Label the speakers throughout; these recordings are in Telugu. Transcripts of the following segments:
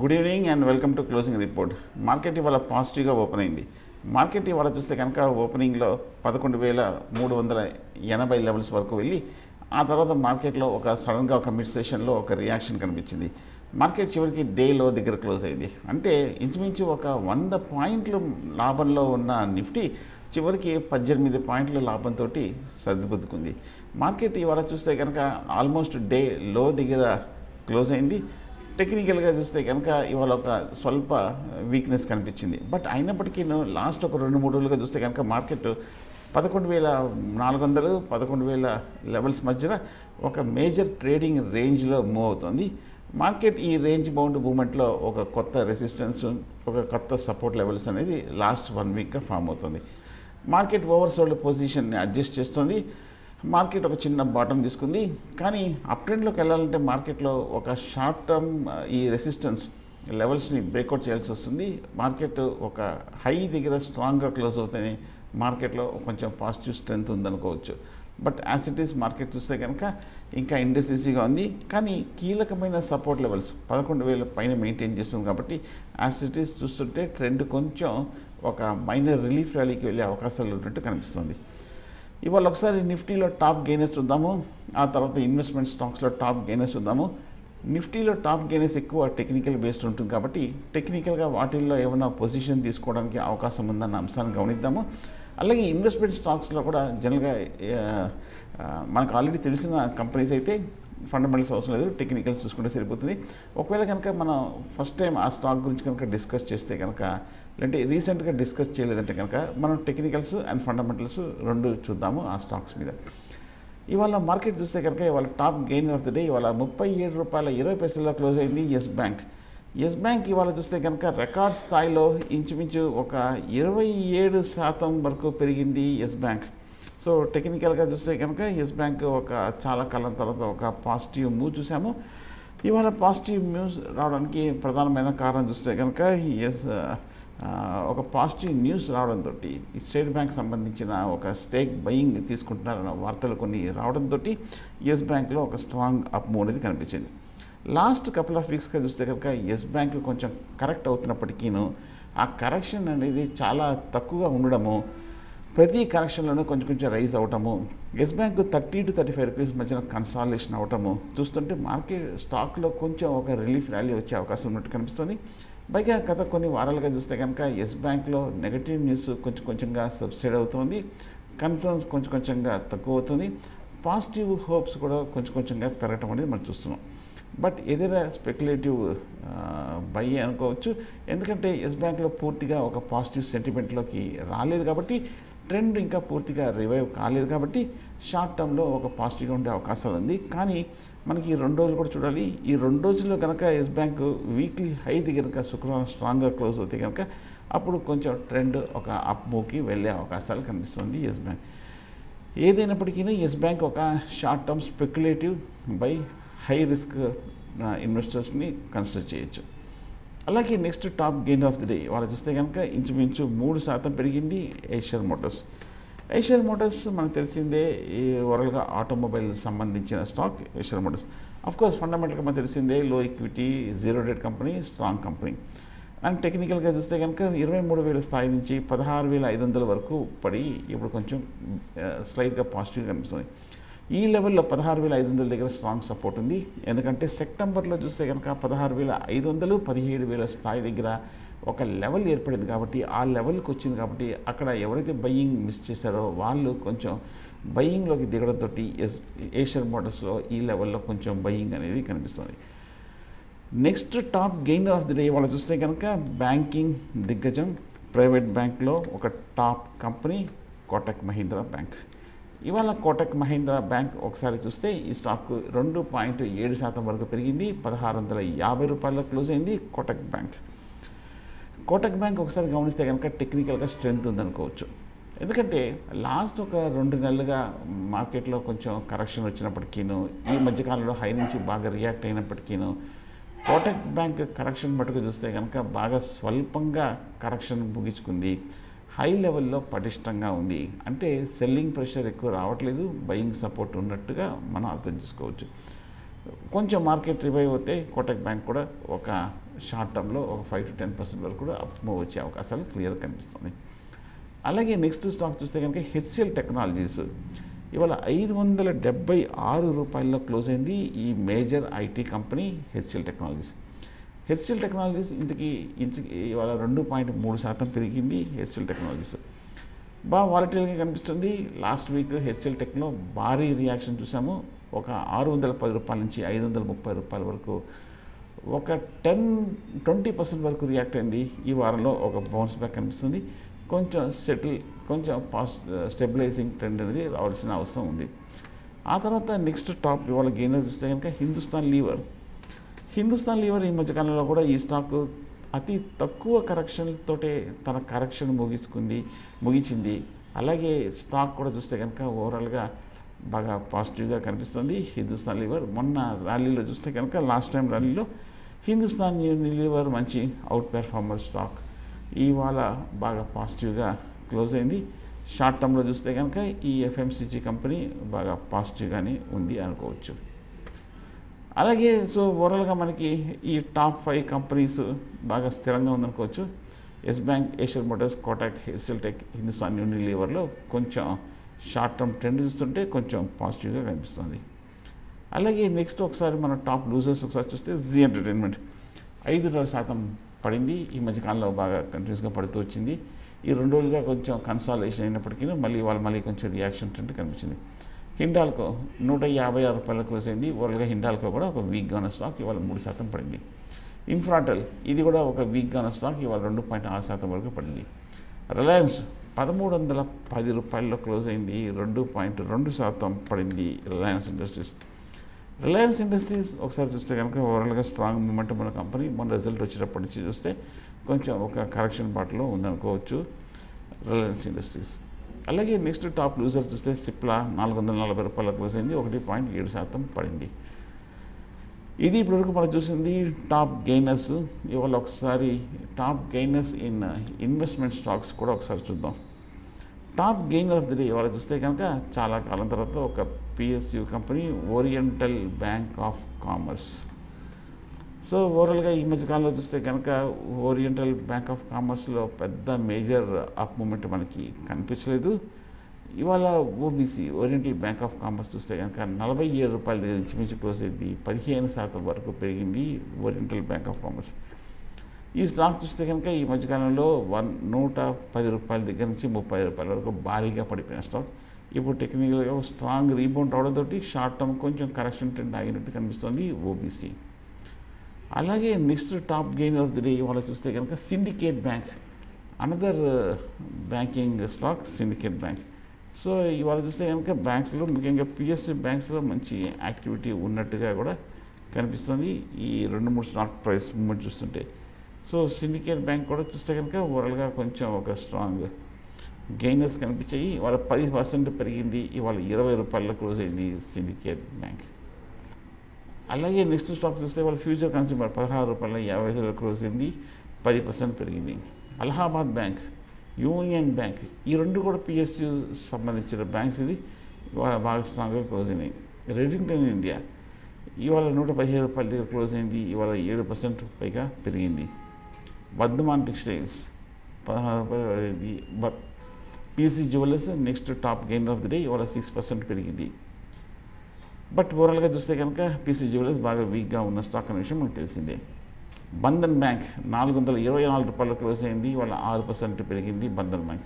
Speaker 1: good evening and welcome to closing report market ఇవాళ పాజిటివ్గా ఓపెన్ అయింది మార్కెట్ ఇవాళ చూస్తే కనుక ఓపెనింగ్లో పదకొండు వేల మూడు వందల ఎనభై లెవెల్స్ వరకు వెళ్ళి ఆ తర్వాత మార్కెట్లో ఒక సడన్గా ఒక మిడ్ సెషన్లో ఒక రియాక్షన్ కనిపించింది మార్కెట్ చివరికి డేలో దగ్గర క్లోజ్ అయింది అంటే ఇంచుమించు ఒక వంద పాయింట్లు లాభంలో ఉన్న నిఫ్టీ చివరికి పద్దెనిమిది పాయింట్ల లాభంతో సర్దిపుద్దుకుంది మార్కెట్ ఇవాళ చూస్తే కనుక ఆల్మోస్ట్ డే లో దగ్గర క్లోజ్ అయింది టెక్నికల్గా చూస్తే కనుక ఇవాళ ఒక స్వల్ప వీక్నెస్ కనిపించింది బట్ అయినప్పటికీ లాస్ట్ ఒక రెండు మూడు రోజులుగా చూస్తే కనుక మార్కెట్ పదకొండు వేల నాలుగు వందలు పదకొండు వేల లెవెల్స్ మధ్యన ఒక మేజర్ ట్రేడింగ్ రేంజ్లో మూవ్ అవుతుంది మార్కెట్ ఈ రేంజ్ బౌండ్ మూమెంట్లో ఒక కొత్త రెసిస్టెన్స్ ఒక కొత్త సపోర్ట్ లెవెల్స్ అనేది లాస్ట్ వన్ వీక్గా ఫామ్ అవుతుంది మార్కెట్ ఓవర్ సోల్డ్ పొజిషన్ని అడ్జస్ట్ చేస్తుంది మార్కెట్ ఒక చిన్న బాటం తీసుకుంది కానీ అప్ ట్రెండ్లోకి వెళ్ళాలంటే మార్కెట్లో ఒక షార్ట్ టర్మ్ ఈ రెసిస్టెన్స్ లెవెల్స్ని బ్రేక్అవుట్ చేయాల్సి వస్తుంది మార్కెట్ ఒక హై దగ్గర స్ట్రాంగ్గా క్లోజ్ అవుతాయి మార్కెట్లో కొంచెం పాజిటివ్ స్ట్రెంత్ ఉందనుకోవచ్చు but as it is market చూస్తే కనుక ఇంకా ఇండెసిసీగా ఉంది కానీ కీలకమైన సపోర్ట్ లెవెల్స్ పదకొండు వేల పైన మెయింటైన్ చేస్తుంది కాబట్టి యాజ్ ఇట్ ఈస్ చూస్తుంటే ట్రెండ్ కొంచెం ఒక మైనర్ రిలీఫ్ ర్యాలీకి వెళ్ళే అవకాశాలు ఉన్నట్టు కనిపిస్తుంది ఇవాళ ఒకసారి నిఫ్టీలో టాప్ గెయినర్స్ చూద్దాము ఆ తర్వాత ఇన్వెస్ట్మెంట్ స్టాక్స్లో టాప్ గెయినర్స్ చూద్దాము నిఫ్టీలో టాప్ గెయినర్స్ ఎక్కువ టెక్నికల్ బేస్డ్ ఉంటుంది కాబట్టి టెక్నికల్గా వాటిల్లో ఏమైనా పొజిషన్ తీసుకోవడానికి అవకాశం ఉందన్న అంశాన్ని గమనిద్దాము అలాగే ఇన్వెస్ట్మెంట్ స్టాక్స్లో కూడా జనరల్గా మనకు ఆల్రెడీ తెలిసిన కంపెనీస్ అయితే ఫండమెంటల్స్ అవసరం లేదు టెక్నికల్స్ చూసుకుంటే సరిపోతుంది ఒకవేళ కనుక మనం ఫస్ట్ టైం ఆ స్టాక్ గురించి కనుక డిస్కస్ చేస్తే కనుక లేదంటే రీసెంట్గా డిస్కస్ చేయలేదంటే కనుక మనం టెక్నికల్స్ అండ్ ఫండమెంటల్స్ రెండు చూద్దాము ఆ స్టాక్స్ మీద ఇవాళ మార్కెట్ చూస్తే కనుక ఇవాళ top gain of the day ఇవాళ ముప్పై ఏడు రూపాయల ఇరవై పైసల్లో క్లోజ్ అయింది ఎస్ బ్యాంక్ ఎస్ బ్యాంక్ ఇవాళ చూస్తే కనుక రికార్డ్ స్థాయిలో ఇంచుమించు ఒక ఇరవై ఏడు శాతం వరకు పెరిగింది ఎస్ బ్యాంక్ సో టెక్నికల్గా చూస్తే కనుక ఎస్ బ్యాంక్ ఒక చాలా కాలం తర్వాత ఒక పాజిటివ్ మూవ్ చూసాము ఇవాళ పాజిటివ్ న్యూస్ రావడానికి ప్రధానమైన కారణం చూస్తే కనుక ఎస్ ఒక పాజిటివ్ న్యూస్ రావడంతో ఈ స్టేట్ బ్యాంక్ సంబంధించిన ఒక స్టేక్ బయింగ్ తీసుకుంటున్నారన్న వార్తలు కొన్ని రావడంతో ఎస్ బ్యాంక్లో ఒక స్ట్రాంగ్ అప్ మూవ్ అనేది కనిపించింది లాస్ట్ కపుల్ ఆఫ్ వీక్స్గా చూస్తే కనుక ఎస్ బ్యాంక్ కొంచెం కరెక్ట్ అవుతున్నప్పటికీను ఆ కరెక్షన్ అనేది చాలా తక్కువగా ఉండడము ప్రతి కరెక్షన్లోనూ కొంచెం కొంచెం రైజ్ అవటము Yes Bank thirty two thirty five rupees మధ్యన కన్సాలేషన్ అవటము చూస్తుంటే మార్కెట్ స్టాక్లో కొంచెం ఒక రిలీఫ్ ర్యాలీ వచ్చే అవకాశం ఉన్నట్టు కనిపిస్తుంది పైగా గత కొన్ని వారాలుగా చూస్తే కనుక ఎస్ బ్యాంక్లో నెగటివ్ న్యూస్ కొంచెం కొంచెంగా సబ్సైడ్ అవుతుంది కన్సర్న్స్ కొంచెం కొంచెంగా తక్కువ అవుతుంది పాజిటివ్ హోప్స్ కూడా కొంచెం కొంచెంగా పెరగటం అనేది మనం చూస్తున్నాం బట్ ఏదైనా స్పెక్యులేటివ్ బై అనుకోవచ్చు ఎందుకంటే ఎస్ బ్యాంక్లో పూర్తిగా ఒక పాజిటివ్ సెంటిమెంట్లోకి రాలేదు కాబట్టి ట్రెండ్ ఇంకా పూర్తిగా రివైవ్ కాలేదు కాబట్టి షార్ట్ టర్మ్లో ఒక పాజిటివ్గా ఉండే అవకాశాలు ఉంది కానీ మనకి ఈ రెండు రోజులు కూడా చూడాలి ఈ రెండు రోజుల్లో కనుక ఎస్ బ్యాంక్ వీక్లీ హై కనుక శుక్రవారం స్ట్రాంగ్గా క్లోజ్ అవుతాయి కనుక అప్పుడు కొంచెం ట్రెండ్ ఒక అప్ మూవ్కి వెళ్ళే అవకాశాలు కనిపిస్తుంది ఎస్ బ్యాంక్ ఏదైనప్పటికీ ఎస్ బ్యాంక్ ఒక short term speculative buy high risk ఇన్వెస్టర్స్ని కన్సిడర్ చేయొచ్చు అలాగే next top gain of the day వాళ్ళు చూస్తే కనుక ఇంచుమించు మూడు శాతం పెరిగింది ఏషియర్ మోటార్స్ ఏషియర్ మోటార్స్ మనకు తెలిసిందే ఈ ఓవరాల్గా ఆటోమొబైల్ సంబంధించిన స్టాక్ ఏషియర్ మోటార్స్ కోర్స్ ఫండమెంటల్గా మనకు తెలిసిందే low equity zero debt company strong company and టెక్నికల్గా చూస్తే కనుక ఇరవై మూడు వేల స్థాయి నుంచి పదహారు వేల ఐదు వందల వరకు పడి ఇప్పుడు కొంచెం స్లైట్గా పాజిటివ్గా కనిపిస్తుంది ఈ లెవెల్లో పదహారు వేల ఐదు వందల దగ్గర స్ట్రాంగ్ సపోర్ట్ ఉంది ఎందుకంటే సెప్టెంబర్లో చూస్తే కనుక పదహారు వేల ఐదు వందలు పదిహేడు వేల స్థాయి దగ్గర ఒక లెవెల్ ఏర్పడింది కాబట్టి ఆ లెవెల్కి వచ్చింది కాబట్టి అక్కడ ఎవరైతే బయ్యింగ్ మిస్ చేశారో వాళ్ళు కొంచెం బయ్యింగ్లోకి దిగడంతో ఎస్ ఏషియన్ మోటార్స్లో ఈ లెవెల్లో కొంచెం బయ్యింగ్ అనేది కనిపిస్తుంది next top gainer of the day వాళ్ళు చూస్తే కనుక బ్యాంకింగ్ దిగ్గజం ప్రైవేట్ బ్యాంక్లో ఒక top company Kotak Mahindra Bank ఇవాళ కోటక్ మహీంద్రా బ్యాంక్ ఒకసారి చూస్తే ఈ స్టాక్ రెండు పాయింట్ ఏడు శాతం వరకు పెరిగింది పదహారు వందల యాభై రూపాయల్లో క్లోజ్ అయింది కోటక్ బ్యాంక్ కోటక్ బ్యాంక్ ఒకసారి గమనిస్తే కనుక టెక్నికల్గా స్ట్రెంత్ ఉందనుకోవచ్చు ఎందుకంటే లాస్ట్ ఒక రెండు నెలలుగా మార్కెట్లో కొంచెం కరెక్షన్ వచ్చినప్పటికీను ఈ మధ్యకాలంలో హై నుంచి బాగా రియాక్ట్ అయినప్పటికీను కోటక్ బ్యాంక్ కరెక్షన్ మటుకు చూస్తే కనుక బాగా స్వల్పంగా కరెక్షన్ ముగించుకుంది హై లెవెల్లో పటిష్టంగా ఉంది అంటే సెల్లింగ్ ప్రెషర్ ఎక్కువ రావట్లేదు బయింగ్ సపోర్ట్ ఉన్నట్టుగా మనం అర్థం చేసుకోవచ్చు కొంచెం మార్కెట్ రివైవ్ అవుతే కోటక్ బ్యాంక్ కూడా ఒక షార్ట్ టర్మ్లో ఒక ఫైవ్ టు టెన్ పర్సెంట్ వరకు కూడా అప్ మూవ్ వచ్చే అవకాశాలు క్లియర్ కనిపిస్తుంది అలాగే నెక్స్ట్ స్టాక్ చూస్తే కనుక హెచ్సిఎల్ టెక్నాలజీస్ ఇవాళ ఐదు వందల డెబ్బై ఆరు రూపాయల్లో క్లోజ్ అయింది ఈ major IT company HCL Technologies HCL Technologies ఇంతకీ ఇంతకి ఇవాళ రెండు పాయింట్ మూడు శాతం పెరిగింది హెచ్సిఎల్ టెక్నాలజీస్ బాగా వాలటిల్గా కనిపిస్తుంది లాస్ట్ వీక్ హెచ్సిఎల్ టెక్లో భారీ రియాక్షన్ చూసాము ఒక ఆరు వందల పది రూపాయల నుంచి ఐదు వందల ముప్పై రూపాయల వరకు ఒక టెన్ ట్వంటీ పర్సెంట్ వరకు రియాక్ట్ అయింది ఈ వారంలో ఒక బౌన్స్ బ్యాక్ కనిపిస్తుంది కొంచెం సెటిల్ కొంచెం పాస్ స్టెబిలైజింగ్ ట్రెండ్ అనేది రావాల్సిన అవసరం ఉంది ఆ తర్వాత నెక్స్ట్ టాప్ ఇవాళ గెయినర్ చూస్తే కనుక హిందుస్థాన్ లీవర్ హిందుస్థాన్ లీవర్ ఈ మధ్యకాలంలో కూడా ఈ స్టాక్ అతి తక్కువ కరెక్షన్ తోటే తన కరెక్షన్ ముగించుకుంది ముగించింది అలాగే స్టాక్ కూడా చూస్తే కనుక ఓవరాల్గా బాగా పాజిటివ్గా కనిపిస్తుంది హిందుస్థాన్ లీవర్ మొన్న ర్యాలీలో చూస్తే కనుక లాస్ట్ టైం ర్యాలీలో హిందుస్థాన్ లీవర్ మంచి అవుట్ పెర్ఫార్మర్ స్టాక్ ఇవాళ బాగా పాజిటివ్గా క్లోజ్ అయింది షార్ట్ టర్మ్లో చూస్తే కనుక ఈ ఎఫ్ఎంసీజీ కంపెనీ బాగా పాజిటివ్గానే ఉంది అనుకోవచ్చు అలాగే సో ఓవరాల్గా మనకి ఈ టాప్ ఫైవ్ కంపెనీస్ బాగా స్థిరంగా ఉందనుకోవచ్చు Yes Bank Asian Motors Kotak HCL Tech Hindustan యూనిలీవర్లో కొంచెం షార్ట్ టర్మ్ ట్రెండ్ చూస్తుంటే కొంచెం పాజిటివ్గా కనిపిస్తుంది అలాగే నెక్స్ట్ ఒకసారి మన టాప్ లూజర్స్ ఒకసారి చూస్తే జీ ఎంటర్టైన్మెంట్ ఐదు శాతం పడింది ఈ మధ్యకాలంలో బాగా కంటిన్యూస్గా పడుతూ వచ్చింది ఈ రెండు రోజులుగా కొంచెం కన్సాలేషన్ అయినప్పటికీ మళ్ళీ వాళ్ళు మళ్ళీ కొంచెం రియాక్షన్ ట్రెండ్ కనిపించింది హిండాల్కో నూట యాభై ఆరు రూపాయల క్లోజ్ అయింది ఓవరాల్గా హిండాల్కో కూడా ఒక వీక్గా ఉన్న స్టాక్ ఇవాళ మూడు శాతం పడింది ఇన్ఫ్రాటెల్ ఇది కూడా ఒక వీక్గా ఉన్న స్టాక్ ఇవాళ రెండు పాయింట్ ఆరు శాతం వరకు పడింది రిలయన్స్ పదమూడు వందల పది రూపాయల్లో క్లోజ్ అయింది రెండు పాయింట్ రెండు శాతం పడింది రిలయన్స్ ఇండస్ట్రీస్ రిలయన్స్ ఇండస్ట్రీస్ ఒకసారి చూస్తే కనుక ఓవరాల్గా స్ట్రాంగ్ మూమెంట్ మన కంపెనీ మన రిజల్ట్ వచ్చేటప్పటి నుంచి చూస్తే కొంచెం ఒక కరెక్షన్ బాటలో ఉందనుకోవచ్చు రిలయన్స్ ఇండస్ట్రీస్ అలాగే నెక్స్ట్ టాప్ లూజర్ చూస్తే సిప్లా నాలుగు వందల నలభై రూపాయల క్లోజ్ అయింది ఒకటి పాయింట్ ఏడు శాతం పడింది ఇది ఇప్పటివరకు మనం చూసింది టాప్ గెయినర్స్ ఇవాళ ఒకసారి top gainers in investment stocks కూడా ఒకసారి చూద్దాం top gainer of the day ఇవాళ చూస్తే కనుక చాలా కాలం తర్వాత ఒక PSU company Oriental Bank of Commerce so ఓవరాల్గా ఈ మధ్యకాలంలో చూస్తే కనుక ఓరియంటల్ బ్యాంక్ ఆఫ్ కామర్స్లో పెద్ద మేజర్ అప్ మూమెంట్ మనకి కనిపించలేదు ఇవాళ OBC Oriental Bank of Commerce చూస్తే కనుక నలభై ఏడు రూపాయల దగ్గర నుంచి మించి క్లోజ్ అయింది పదిహేను శాతం వరకు పెరిగింది ఓరియంటల్ బ్యాంక్ ఆఫ్ కామర్స్ ఈ స్టాక్ చూస్తే కనుక ఈ మధ్యకాలంలో వన్ నూట పది రూపాయల దగ్గర నుంచి ముప్పై రూపాయల వరకు భారీగా పడిపోయిన స్టాక్ ఇప్పుడు టెక్నికల్గా స్ట్రాంగ్ రీబౌండ్ అవడంతో షార్ట్ టర్మ్ కొంచెం కరెక్షన్ ట్రెండ్ ఆగినట్టు కనిపిస్తుంది ఓబీసీ అలాగే next top gainer of the day ఇవాళ చూస్తే కనుక Syndicate Bank another banking stock Syndicate Bank so ఇవాళ చూస్తే కనుక బ్యాంక్స్లో ముఖ్యంగా పిఎస్సి బ్యాంక్స్లో మంచి యాక్టివిటీ ఉన్నట్టుగా కూడా కనిపిస్తుంది ఈ రెండు మూడు స్టాక్ ప్రైస్ మూమెంట్ చూస్తుంటే సో సిండికేట్ బ్యాంక్ కూడా చూస్తే కనుక ఓవరాల్గా కొంచెం ఒక స్ట్రాంగ్ గెయినర్స్ కనిపించాయి ఇవాళ పది పర్సెంట్ పెరిగింది ఇవాళ ఇరవై రూపాయల్లో క్లోజ్ అయింది సిండికేట్ బ్యాంక్ అలాగే నెక్స్ట్ స్టాక్ చూస్తే వాళ్ళ ఫ్యూచర్ కన్స్యూమర్ పదహారు రూపాయల యాభై ఐదు క్లోజ్ అయింది పది పర్సెంట్ పెరిగింది అలహాబాద్ బ్యాంక్ యూనియన్ బ్యాంక్ ఈ రెండు కూడా పిఎస్యు సంబంధించిన బ్యాంక్స్ ఇది ఇవాళ బాగా స్ట్రాంగ్గా క్లోజ్ అయినాయి రెడింగ్టన్ ఇండియా ఇవాళ నూట పదిహేను రూపాయల దగ్గర క్లోజ్ అయింది ఇవాళ ఏడు పర్సెంట్ పైగా పెరిగింది వర్ధమాన్ టెక్స్టైల్స్ పదహారు రూపాయలు but PC Jewellers next top gainer of the day ఇవాళ సిక్స్ పర్సెంట్ పెరిగింది బట్ ఓవరాల్గా చూస్తే కనుక పీసీ జ్యువెలర్స్ బాగా వీక్గా ఉన్న స్టాక్ అనే విషయం మనకు తెలిసిందే బంధన్ బ్యాంక్ నాలుగు వందల ఇరవై నాలుగు రూపాయలు క్లోజ్ అయింది వాళ్ళ ఆరు పర్సెంట్ పెరిగింది బంధన్ బ్యాంక్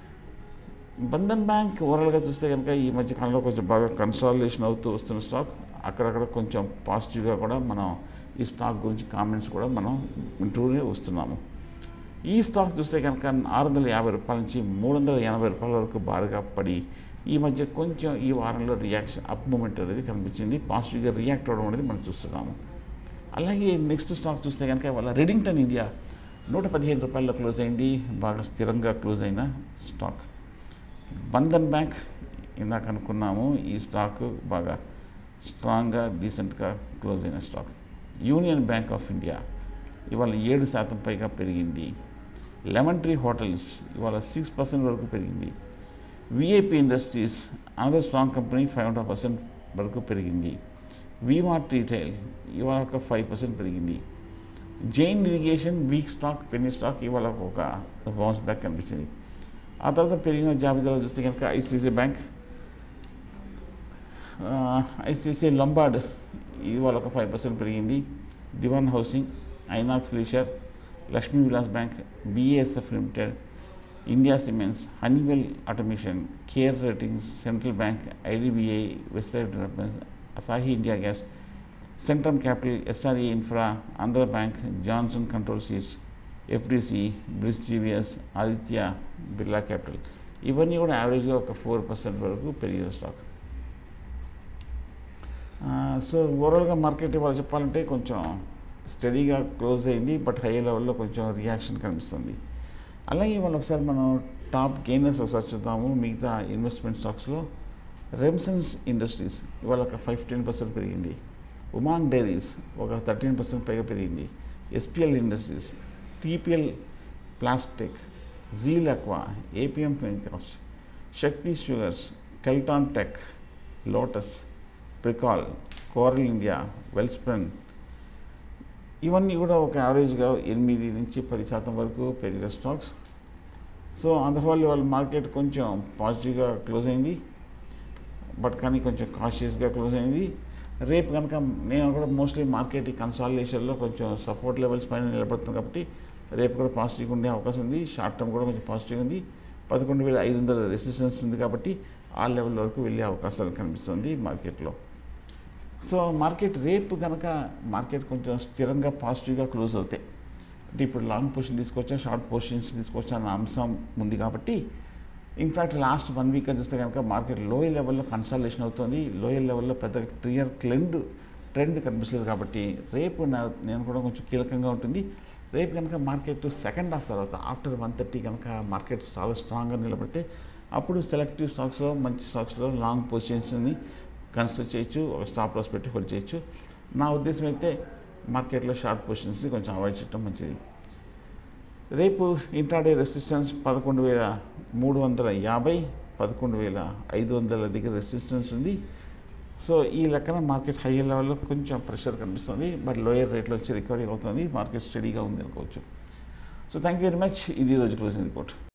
Speaker 1: బంధన్ బ్యాంక్ ఓవరాల్గా చూస్తే కనుక ఈ మధ్య కాలంలో కొంచెం బాగా కన్సాలిడేషన్ అవుతూ వస్తున్న స్టాక్ అక్కడక్కడ కొంచెం పాజిటివ్గా కూడా మనం ఈ స్టాక్ గురించి కామెంట్స్ కూడా మనం వింటూనే వస్తున్నాము ఈ స్టాక్ చూస్తే కనుక ఆరు వందల యాభై రూపాయల నుంచి మూడు వందల ఎనభై రూపాయల వరకు బారుగా పడి ఈ మధ్య కొంచెం ఈ వారంలో రియాక్షన్ అప్ మూమెంట్ అనేది కనిపించింది పాజిటివ్గా రియాక్ట్ అవ్వడం అనేది మనం చూస్తున్నాము అలాగే నెక్స్ట్ స్టాక్ చూస్తే కనుక వాళ్ళ రెడింగ్టన్ ఇండియా నూట పదిహేను రూపాయల్లో క్లోజ్ అయింది బాగా స్థిరంగా క్లోజ్ అయిన స్టాక్ బంధన్ బ్యాంక్ ఇందాక అనుకున్నాము ఈ స్టాక్ బాగా స్ట్రాంగ్గా డీసెంట్గా క్లోజ్ అయిన stock Union Bank of India ఇవాళ ఏడు శాతం పైగా పెరిగింది లెమన్ ట్రీ హోటల్స్ ఇవాళ సిక్స్ పర్సెంట్ వరకు పెరిగింది VIP Industries another strong company five hundred percent వరకు పెరిగింది విమార్ట్ రీటైల్ ఇవాళ ఒక ఫైవ్ పర్సెంట్ పెరిగింది Jain Irrigation weak stock penny stock ఇవాళ ఒక బౌన్స్ బ్యాక్ కనిపించింది ఆ తర్వాత పెరిగిన జాబితాలో చూస్తే కనుక ఐసిఐసిఐ బ్యాంక్ ఐసిఐసిఐ లంబార్డ్ ఇవాళ ఒక ఫైవ్ పర్సెంట్ పెరిగింది Dewan Housing Inox Leisure Lakshmi Vilas Bank BASF Limited India Cements Honeywell Automation Care Ratings Central Bank IDBI Westlife Developments Asahi India Gas Centrum Capital SRE Infra Andhra Bank Johnson Control Seats FDC Bliss GVS Aditya Birla Capital ఇవన్నీ కూడా యావరేజ్గా ఒక ఫోర్ పర్సెంట్ వరకు పెరిగిన స్టాక్ సో ఓవరాల్గా మార్కెట్ ఇవాళ చెప్పాలంటే కొంచెం స్టడీగా క్లోజ్ అయింది బట్ హై లెవెల్లో కొంచెం రియాక్షన్ కనిపిస్తుంది అలాగే ఇవాళ ఒకసారి మనం టాప్ గెయినర్స్ ఒకసారి చూద్దాము మిగతా ఇన్వెస్ట్మెంట్ స్టాక్స్లో రెమ్సన్స్ ఇండస్ట్రీస్ ఇవాళ ఒక ఫిఫ్టీన్ పర్సెంట్ పెరిగింది ఉమాంగ్ డైరీస్ ఒక థర్టీన్ పర్సెంట్ పైగా పెరిగింది SPL Industries TPL Plastic Zeal Aqua APM Finecast Shakti Sugars Kelton Tech Lotus Pricol Coral India Welspun ఇవన్నీ కూడా ఒక యావరేజ్గా ఎనిమిది నుంచి పది శాతం వరకు పెరిగిన స్టాక్స్ సో అందువల్ల వాళ్ళ మార్కెట్ కొంచెం పాజిటివ్గా క్లోజ్ అయింది బట్ కానీ కొంచెం కాషియస్గా క్లోజ్ అయింది రేపు కనుక నేను కూడా మోస్ట్లీ మార్కెట్ ఈ కన్సాలిడేషన్లో కొంచెం సపోర్ట్ లెవెల్స్ పైన నిలబడుతుంది కాబట్టి రేపు కూడా పాజిటివ్గా ఉండే అవకాశం ఉంది షార్ట్ టర్మ్ కూడా కొంచెం పాజిటివ్ ఉంది పదకొండు వేల ఐదు వందల రెసిస్టెన్స్ ఉంది కాబట్టి ఆ లెవెల్ వరకు వెళ్ళే అవకాశాలు కనిపిస్తుంది మార్కెట్లో సో మార్కెట్ రేపు కనుక మార్కెట్ కొంచెం స్థిరంగా పాజిటివ్గా క్లోజ్ అవుతాయి అంటే ఇప్పుడు లాంగ్ పొజిషన్ తీసుకొచ్చా షార్ట్ పొజిషన్స్ తీసుకొచ్చా అన్న అంశం ఉంది కాబట్టి ఇన్ఫ్యాక్ట్ లాస్ట్ వన్ వీక్ చూస్తే కనుక మార్కెట్ లోయర్ లెవెల్లో కన్సల్టేషన్ అవుతుంది లోయర్ లెవెల్లో పెద్ద క్లియర్ ట్రెండ్ ట్రెండ్ కనిపిస్తుంది కాబట్టి రేపు నా నేను కూడా కొంచెం కీలకంగా ఉంటుంది రేపు కనుక మార్కెట్ సెకండ్ హాఫ్ తర్వాత ఆఫ్టర్ వన్ థర్టీ కనుక మార్కెట్ చాలా స్ట్రాంగ్గా నిలబడితే అప్పుడు సెలెక్టివ్ స్టాక్స్లో మంచి స్టాక్స్లో లాంగ్ పొజిషన్స్ని కన్సిడర్ చేయొచ్చు ఒక స్టాప్ లాస్ పెట్టి హోల్డ్ చేయొచ్చు నా ఉద్దేశం అయితే మార్కెట్లో షార్ట్ పొజిషన్స్ కొంచెం అవాయిడ్ చేయడం మంచిది రేపు ఇంట్రాడే రెసిస్టెన్స్ పదకొండు వేల మూడు వందల యాభై పదకొండు వేల ఐదు వందల దగ్గర రెసిస్టెన్స్ ఉంది సో ఈ లెక్కన మార్కెట్ హయ్యర్ లెవెల్లో కొంచెం ప్రెషర్ కనిపిస్తుంది బట్ లోయర్ రేట్లో వచ్చి రికవరీ అవుతుంది మార్కెట్ స్టడీగా ఉంది అనుకోవచ్చు so thank you very much ఇది రోజు క్లోజింగ్ రిపోర్ట్